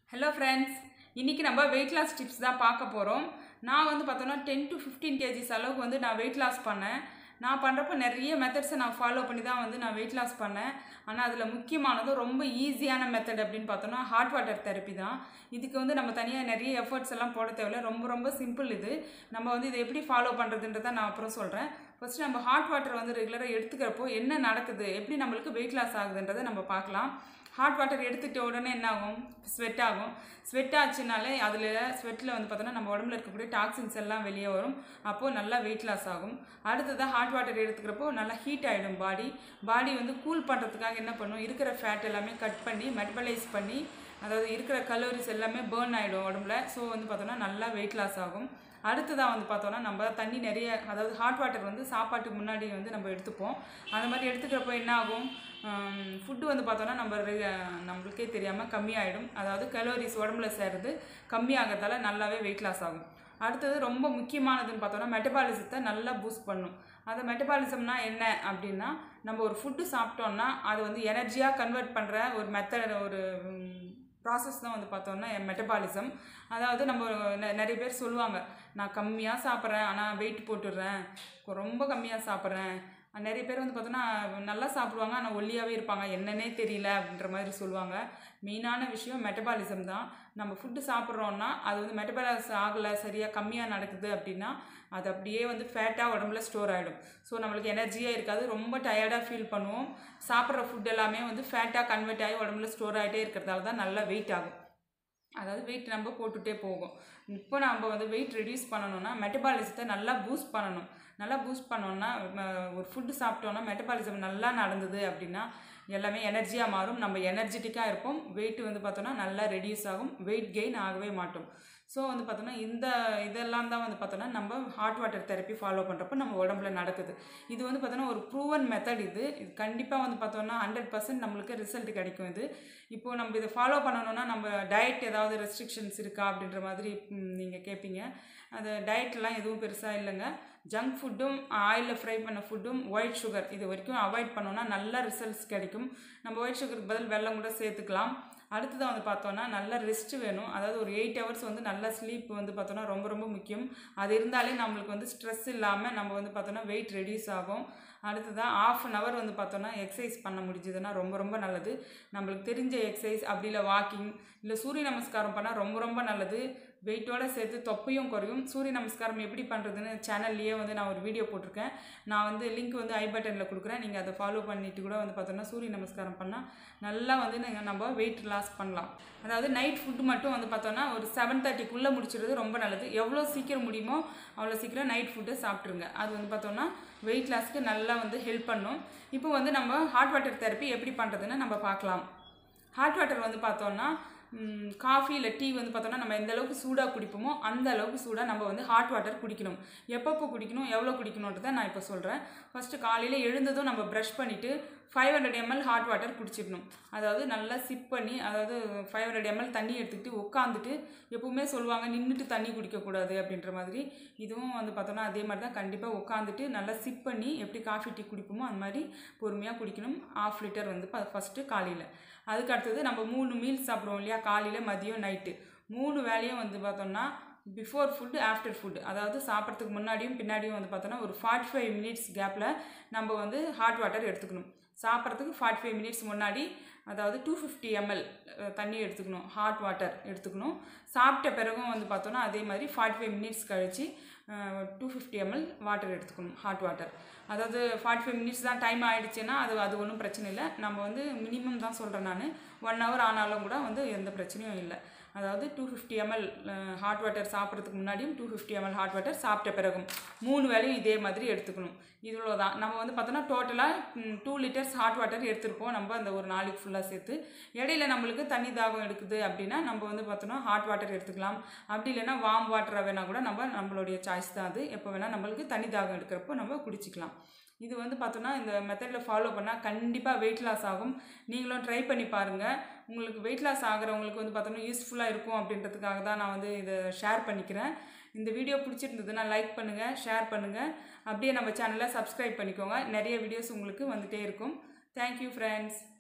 hello friends இன்றைக்கி நம்ம weight loss tips தான் பார்க்க போகிறோம் நான் வந்து பார்த்தோன்னா டென் டு ஃபிஃப்டீன் கேஜிஸ் அளவுக்கு வந்து நான் வெயிட் லாஸ் பண்ணேன் நான் பண்ணுறப்ப நிறைய மெத்தட்ஸை நான் ஃபாலோ பண்ணி தான் வந்து நான் வெயிட் லாஸ் பண்ணேன் ஆனால் அதில் முக்கியமானதும் ரொம்ப ஈஸியான மெத்தட் அப்படின்னு பார்த்தோன்னா ஹாட் வாட்டர் தெரப்பி தான் இதுக்கு வந்து நம்ம தனியாக நிறைய எஃபர்ட்ஸ் எல்லாம் போட தேவையில்ல ரொம்ப ரொம்ப சிம்பிள் இது நம்ம வந்து இதை எப்படி ஃபாலோ பண்ணுறதுன்றதை நான் அப்புறம் சொல்கிறேன் ஃபஸ்ட்டு நம்ம ஹாட் வாட்டர் வந்து ரெகுலராக எடுத்துக்கிறப்போ என்ன நடக்குது எப்படி நம்மளுக்கு வெயிட் லாஸ் ஆகுதுன்றதை நம்ம பார்க்கலாம் ஹாட் வாட்டர் எடுத்துட்ட உடனே என்ன ஆகும் ஸ்வெட் ஆகும் ஸ்வெட் ஆச்சுனாலே அதில் ஸ்வெட்டில் வந்து பார்த்தோன்னா நம்ம உடம்புல இருக்கக்கூடிய டாக்ஸின்ஸ் எல்லாம் வெளியே வரும் அப்போது நல்லா வெயிட் லாஸ் ஆகும் அடுத்ததாக ஹாட் வாட்டர் எடுத்துக்கிறப்போ நல்லா ஹீட் ஆகிடும் பாடி பாடி வந்து கூல் பண்ணுறதுக்காக என்ன பண்ணும் இருக்கிற ஃபேட் எல்லாமே கட் பண்ணி மெட்டபலைஸ் பண்ணி அதாவது இருக்கிற கலோரிஸ் எல்லாமே பேர்ன் ஆகிடும் உடம்புல ஸோ வந்து பார்த்தோன்னா நல்லா வெயிட் லாஸ் ஆகும் அடுத்ததாக வந்து பார்த்தோன்னா நம்ம தண்ணி நிறைய அதாவது ஹாட் வாட்டர் வந்து சாப்பாட்டுக்கு முன்னாடி வந்து நம்ம எடுத்துப்போம் அந்த மாதிரி எடுத்துக்கிறப்போ என்ன ஆகும் ஃபுட்டு வந்து பார்த்தோன்னா நம்ம ரெ- நம்மளுக்கே தெரியாமல் கம்மியாயிடும் அதாவது கலோரிஸ் உடம்புல சேர்றது கம்மியாகிறதால நல்லாவே வெயிட் லாஸ் ஆகும் அடுத்தது ரொம்ப முக்கியமானதுன்னு பார்த்தோன்னா மெட்டபாலிசத்தை நல்லா பூஸ்ட் பண்ணும் அந்த மெட்டபாலிசம்னா என்ன அப்படின்னா நம்ம ஒரு ஃபுட்டு சாப்பிட்டோம்னா அது வந்து எனர்ஜியாக கன்வெர்ட் பண்ணுற ஒரு மெத்தட் ஒரு ப்ராசஸ் தான் வந்து பார்த்தோம்னா மெட்டபாலிசம் அதாவது நம்ம நெ- நிறைய பேர் சொல்லுவாங்க நான் கம்மியாக சாப்பிட்றேன் ஆனால் வெயிட் போட்டுடுறேன் ரொம்ப கம்மியாக சாப்பிட்றேன் நிறைய பேர் வந்து பார்த்தோன்னா நல்லா சாப்பிடுவாங்க ஆனால் ஒல்லியாகவே இருப்பாங்க என்னன்னே தெரியல அப்படின்ற மாதிரி சொல்லுவாங்க மெயினான விஷயம் மெட்டபாலிசம் தான் நம்ம ஃபுட்டு சாப்பிட்றோன்னா அது வந்து மெட்டபாலிஸ் ஆகலை சரியாக கம்மியாக நடக்குது அப்படின்னா அது அப்படியே வந்து ஃபேட்டாக உடம்புல ஸ்டோர் ஆகிடும் ஸோ நம்மளுக்கு எனர்ஜியாக இருக்காது ரொம்ப டயர்டாக ஃபீல் பண்ணுவோம் சாப்பிட்ற ஃபுட் எல்லாமே வந்து ஃபேட்டாக கன்வெர்ட் ஆகி உடம்புல ஸ்டோர் ஆகிட்டே இருக்கிறதால தான் நல்லா வெயிட் ஆகும் அதாவது வெயிட் நம்ம போட்டுகிட்டே போகும் இப்போ நம்ம வந்து வெயிட் ரெடியூஸ் பண்ணணும்னா மெட்டபாலிசத்தை நல்லா பூஸ்ட் பண்ணணும் நல்லா பூஸ்ட் பண்ணோம்னா ம, ஒரு ஃபுட்டு சாப்பிட்டோன்னா மெட்டபாலிசம் நல்லா நடந்தது அப்படின்னா எல்லாமே எனர்ஜியாக மாறும் நம்ம எனர்ஜெட்டிக்காக இருப்போம் வெயிட் வந்து பார்த்தோன்னா நல்லா ரெடியூஸ் ஆகும் வெயிட் கெயின் ஆகவே மாட்டோம் ஸோ வந்து பார்த்தோன்னா இந்த இதெல்லாம் தான் வந்து பார்த்தோன்னா நம்ம ஹாட் வாட்டர் தெரப்பி ஃபாலோ பண்ணுறப்போ நம்ம உடம்புல நடக்குது இது வந்து பார்த்தோன்னா ஒரு ப்ரூவன் மெத்தட் இது இது கண்டிப்பாக வந்து பார்த்தோன்னா ஹண்ட்ரட் பர்சன்ட் நம்மளுக்கு ரிசல்ட் கிடைக்கும் இது இப்போ நம்ம இதை ஃபாலோ பண்ணணும்னா நம்ம டயட் ஏதாவது ரெஸ்ட்ரிக்ஷன்ஸ் இருக்கா அப்படின்ற மாதிரி நீங்கள் கேட்பீங்க அது டயட்லாம் எதுவும் பெருசாக இல்லைங்க ஜங்க் ஃபுட்டும் ஆயிலில் ஃப்ரை பண்ண ஃபுட்டும் ஒயிட் சுகர் இது வரைக்கும் அவாய்ட் பண்ணோன்னா நல்ல ரிசல்ட்ஸ் கிடைக்கும் நம்ம ஒயிட் சுகருக்கு பதில் வெல்லம் கூட சேர்த்துக்கலாம் அடுத்ததாக வந்து பார்த்தோன்னா நல்ல ரெஸ்ட் வேணும் அதாவது ஒரு எயிட் ஹவர்ஸ் வந்து நல்ல ஸ்லீப் வந்து பார்த்தோன்னா ரொம்ப ரொம்ப முக்கியம் அது இருந்தாலே நம்மளுக்கு வந்து ஸ்ட்ரெஸ் இல்லாமல் நம்ம வந்து பார்த்தோன்னா வெயிட் ரெடியூஸ் ஆகும் அடுத்ததாக ஆஃப் அன் ஹவர் வந்து பார்த்தோன்னா எக்ஸசைஸ் பண்ண முடிஞ்சதுன்னா ரொம்ப ரொம்ப நல்லது நம்மளுக்கு தெரிஞ்ச எக்ஸசைஸ் அப்படி இல்லை வாக்கிங் இல்லை சூரிய நமஸ்காரம் பண்ணால் ரொம்ப ரொம்ப நல்லது வெயிட்டோட சேர்த்து தொப்பையும் குறையும் சூரிய நமஸ்காரம் எப்படி பண்ணுறதுன்னு சேனல்லையே வந்து நான் ஒரு வீடியோ போட்டிருக்கேன் நான் வந்து லிங்க் வந்து ஐ பட்டனில் கொடுக்குறேன் நீங்கள் அதை ஃபாலோ பண்ணிட்டு கூட வந்து பார்த்தோன்னா சூரிய நமஸ்காரம் பண்ணால் நல்லா வந்து நீங்கள் நம்ம வெயிட் லாஸ் பண்ணலாம் அதாவது நைட் ஃபுட்டு மட்டும் வந்து பார்த்தோன்னா ஒரு செவன் தேர்ட்டிக்குள்ளே முடிச்சிடுறது ரொம்ப நல்லது எவ்வளோ சீக்கிரம் முடியுமோ அவ்வளோ சீக்கிரம் நைட் ஃபுட்டு சாப்பிட்ருங்க அது வந்து பார்த்தோன்னா வெயிட் லாஸ்க்கு நல்லா வந்து ஹெல்ப் பண்ணும் இப்போ வந்து நம்ம ஹாட் வாட்டர் தெரப்பி எப்படி பண்ணுறதுன்னு நம்ம பார்க்கலாம் ஹாட் வாட்டர் வந்து பார்த்தோன்னா காஃபி இல்லை டீ வந்து பார்த்தோன்னா நம்ம எந்த அளவுக்கு சூடாக குடிப்போமோ அந்த அளவுக்கு சூடாக நம்ம வந்து ஹாட் வாட்டர் குடிக்கணும் எப்பப்போ குடிக்கணும் எவ்வளோ குடிக்கணுன்றதை நான் இப்போ சொல்கிறேன் ஃபஸ்ட்டு காலையில் எழுந்ததும் நம்ம ப்ரஷ் பண்ணிவிட்டு five hundred ML hot water குடிச்சிடணும் அதாவது நல்லா சிப் பண்ணி அதாவது ஃபைவ் ஹண்ட்ரட் எம்எல் தண்ணி எடுத்துக்கிட்டு உட்காந்துட்டு எப்பவுமே சொல்லுவாங்க நின்றுட்டு தண்ணி குடிக்கக்கூடாது அப்படின்ற மாதிரி இதுவும் வந்து பார்த்தோன்னா அதே மாதிரி தான் கண்டிப்பாக உட்காந்துட்டு நல்லா சிப் பண்ணி எப்படி காஃபி டீ குடிப்போமோ அந்த மாதிரி பொறுமையாக குடிக்கணும் ஆஃப் லிட்டர் வந்து ஃபஸ்ட்டு காலையில் அதுக்கு அடுத்தது நம்ம மூணு மீல்ஸ் சாப்பிடுவோம் இல்லையா காலையில் மதியம் நைட்டு மூணு வேலையும் வந்து பார்த்தோம்னா பிஃபோர் ஃபுட்டு ஆஃப்டர் ஃபுட் அதாவது சாப்பிட்றதுக்கு முன்னாடியும் பின்னாடியும் வந்து பார்த்தோன்னா ஒரு ஃபார்ட்டி ஃபைவ் மினிட்ஸ் கேப்பில் நம்ம வந்து ஹாட் வாட்டர் எடுத்துக்கணும் சாப்பிட்றதுக்கு ஃபார்ட்டி ஃபைவ் மினிட்ஸ் முன்னாடி அதாவது டூ ஃபிஃப்டி எம்எல் தண்ணி எடுத்துக்கணும் ஹாட் வாட்டர் எடுத்துக்கணும் சாப்பிட்ட பிறகும் வந்து பார்த்தோன்னா அதே மாதிரி ஃபார்ட்டி ஃபைவ் மினிட்ஸ் கழித்து டூ ஃபிஃப்டி எம்எல் வாட்டர் எடுத்துக்கணும் ஹாட் வாட்டர் அதாவது ஃபார்ட்டி ஃபைவ் மினிட்ஸ் தான் டைம் ஆகிடுச்சுன்னா அது அது ஒன்றும் பிரச்சனை இல்லை நம்ம வந்து மினிமம் தான் சொல்கிறேன் நான் ஒன் ஹவர் ஆனாலும் கூட வந்து எந்த பிரச்சனையும் இல்லை அதாவது two fifty ML hot water சாப்பிட்றதுக்கு முன்னாடியும் two fifty ML hot water சாப்பிட்ட பிறகும் மூணு வேளையும் இதே மாதிரி எடுத்துக்கணும் இவ்வளோ தான் நம்ம வந்து பார்த்தோன்னா டோட்டலாக டூ லிட்டர்ஸ் ஹாட் வாட்டர் எடுத்துருப்போம் நம்ம அந்த ஒரு நாளைக்கு ஃபுல்லாக சேர்த்து இடையில நம்மளுக்கு தண்ணி தாகம் எடுக்குது அப்படின்னா நம்ம வந்து பார்த்தோன்னா ஹாட் வாட்டர் எடுத்துக்கலாம் அப்படி இல்லைன்னா வார்ம் வாட்டராக வேணால் கூட நம்ம நம்மளுடைய சாய்ஸ் தான் அது எப்போ வேணால் நம்மளுக்கு தண்ணி தாகம் எடுக்கிறப்போ நம்ம குடிச்சிக்கலாம் இது வந்து பார்த்தோன்னா இந்த மெத்தடில் ஃபாலோ பண்ணால் கண்டிப்பாக வெயிட் லாஸ் ஆகும் நீங்களும் ட்ரை பண்ணி பாருங்கள் உங்களுக்கு வெயிட் லாஸ் ஆகிறவங்களுக்கு வந்து பார்த்தோன்னா யூஸ்ஃபுல்லாக இருக்கும் அப்படின்றதுக்காக தான் நான் வந்து இதை ஷேர் பண்ணிக்கிறேன் இந்த வீடியோ பிடிச்சிருந்ததுன்னா லைக் பண்ணுங்கள் ஷேர் பண்ணுங்கள் அப்படியே நம்ம சேனலை சப்ஸ்கிரைப் பண்ணிக்கோங்க நிறைய வீடியோஸ் உங்களுக்கு வந்துகிட்டே இருக்கும் தேங்க்யூ ஃப்ரெண்ட்ஸ்